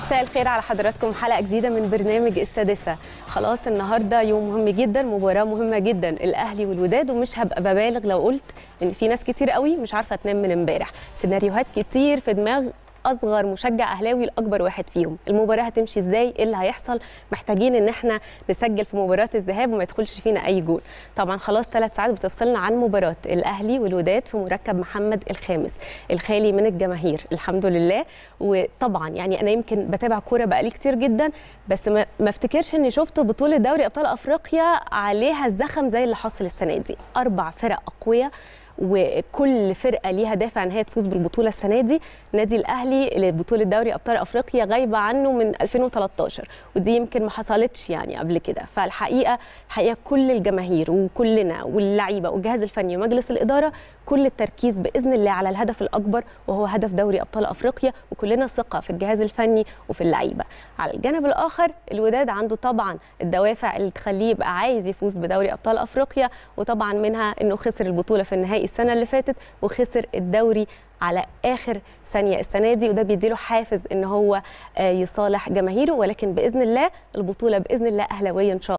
مساء الخير على حضراتكم حلقه جديده من برنامج السادسه خلاص النهارده يوم مهم جدا مباراه مهمه جدا الاهلي والوداد ومش هبقى ببالغ لو قلت ان في ناس كتير قوي مش عارفه تنام من امبارح سيناريوهات كتير في دماغ اصغر مشجع اهلاوي لاكبر واحد فيهم المباراه هتمشي ازاي ايه اللي هيحصل محتاجين ان احنا نسجل في مباراه الذهاب وما يدخلش فينا اي جول طبعا خلاص ثلاث ساعات بتفصلنا عن مباراه الاهلي والوداد في مركب محمد الخامس الخالي من الجماهير الحمد لله وطبعا يعني انا يمكن بتابع كوره بقالي كتير جدا بس ما, ما افتكرش اني شفت بطوله دوري ابطال افريقيا عليها الزخم زي اللي حصل السنه دي اربع فرق اقوياء وكل فرقه ليها دافع ان هي تفوز بالبطوله السنه دي نادي الاهلي لبطوله دوري ابطال افريقيا غايبه عنه من 2013 ودي يمكن ما حصلتش يعني قبل كده فالحقيقه الحقيقه كل الجماهير وكلنا واللعيبه والجهاز الفني ومجلس الاداره كل التركيز باذن الله على الهدف الاكبر وهو هدف دوري ابطال افريقيا وكلنا ثقه في الجهاز الفني وفي اللعيبه على الجانب الاخر الوداد عنده طبعا الدوافع اللي تخليه يبقى عايز يفوز بدوري ابطال افريقيا وطبعا منها انه خسر البطوله في النهائي السنه اللي فاتت وخسر الدوري على اخر ثانيه السنه دي وده بيديله حافز ان هو يصالح جماهيره ولكن باذن الله البطوله باذن الله اهلاويه ان شاء الله